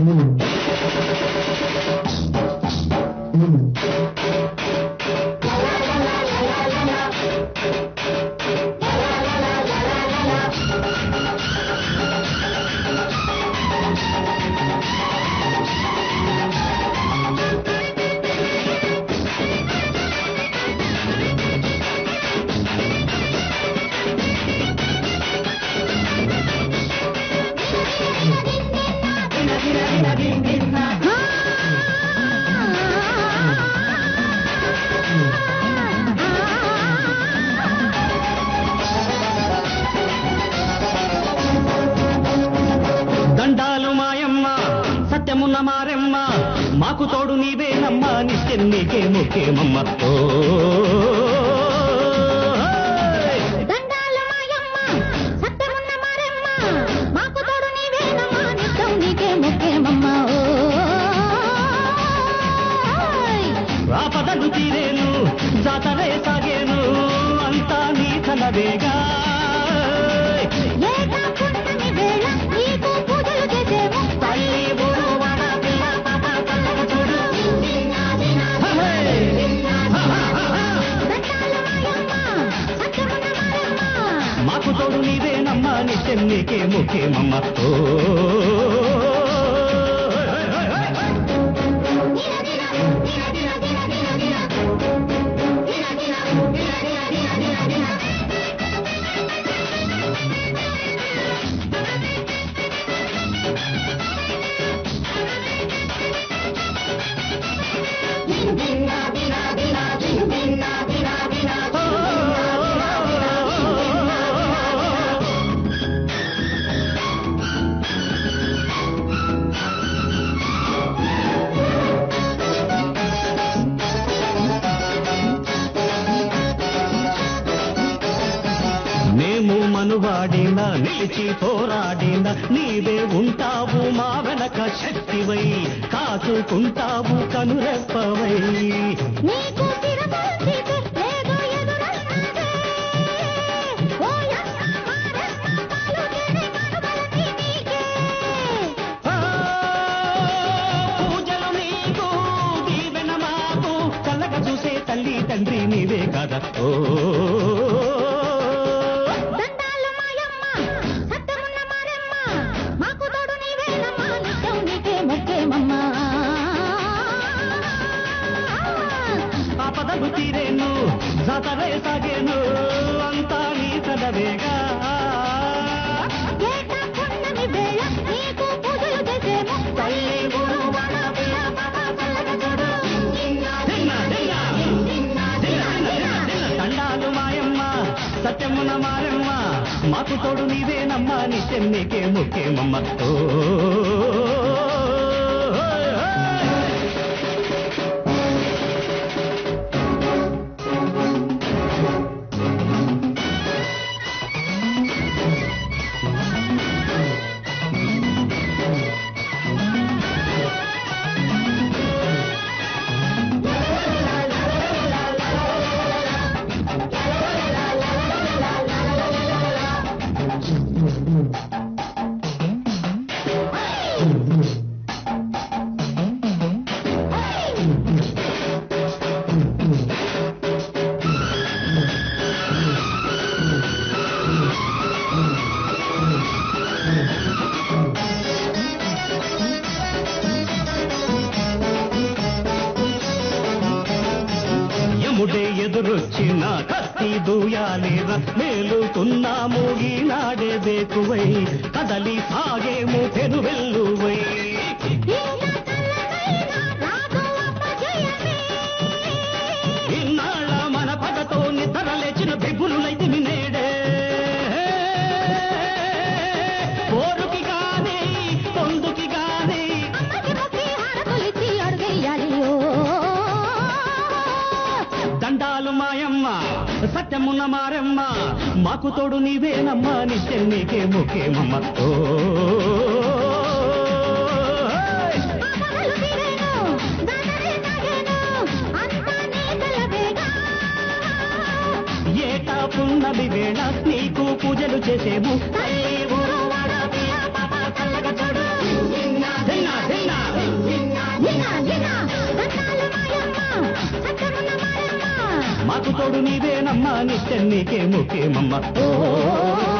దండాలు మాయమ్మ సత్యమున్న మారెమ్మ మాకు తోడు నీవేనమ్మా నిత్యం నీకే ముఖ్యమమ్మ ఓ దండాలు మాయమ్మ సత్యమున్న మారమ్మ మాకు తోడు నీవేనమ్మా నిత్యం నీకే ముఖ్యమమ్మ ఓయ్. ఆపదలు తీరేను జాతరే సాగేను అంతా నీ తలవేగా ఏటా పున్నమి వేళ నీకు పూజలు చేసేము తల్లి బురువన పిల్ల పాప కళ్ళకు చూడు. హే! దండాలు మాయమ్మ సత్యమున్న మారమ్మ మాకు తోడు నీవేనమ్మా నిత్యం నీకే ముఖ్యమమ్మ ఓ మేము మనువాడిన నిలిచి పోరాడిన నీవే ఉంటావు మా వెనక శక్తివై కాచుకుంటావు కనురెప్పవై నీకు తిరగల్సితే లేదో ఎదురన్నదే. ఓయమ్మ మారమ్మ పలుకెడి మనుగలకి నీకే. ఆ, పూజలు నీకు దీవెన మాకు కళ్ళగా చూసే తల్లి తండ్రి నీవే కదా ఓ దండాలు మాయమ్మ సత్యమున్న మారమ్మ మాకు తోడు నీవేనమ్మా నిత్యం నీకే ముఖ్యమమ్మ ఆపదలు తీరేను జాతరే సాగేను అంతా నీ తదవేగా ఏటా పున్నమి వేళ నీకు పూజలు చేసేము తల్లి గురువన పిల్ల పాప కళ్ళకు చూడు. దిన్న, దిన్న. దిన్న, దిన్న, దిన్న. దండాలు మాయమ్మ సత్యమున మారమ్మ మాకు తోడు నీవేనమ్మా నిత్యం నీకే ముఖ్యమమ్మ ఓ యముడే ఎదురొచ్చిన కత్తి దూయాలేరా మేలుకున్నాము ఈనాడే బేకువై కదలి సాగేము పెరువెల్లువై ఇన్నాళ్ళ మన పగతో నిద్ర లేచిన బిగులులైతే నేడే పోరుకి గాని పొందుకి గాని దండాలు మాయమ్మ సత్యమున్న మారమ్మ మాకు తోడు నీవేనమ్మా నిత్యం నీకే ముఖ్యమమ్మ ఓ ఏటా పున్నమి వేళ నీకు పూజలు చేసేము తల్లి ఊరు వాడ పిల్ల పాప కళ్ళగ చూడు. దిన్న, దిన్న, దిన్న. దిన దిన దండాలు మాయమ్మ సత్యమున్న మాయమ్మ మాకు తోడు నీవేనమ్మా నిత్యం నీకే ముఖ్యమమ్మ ఓ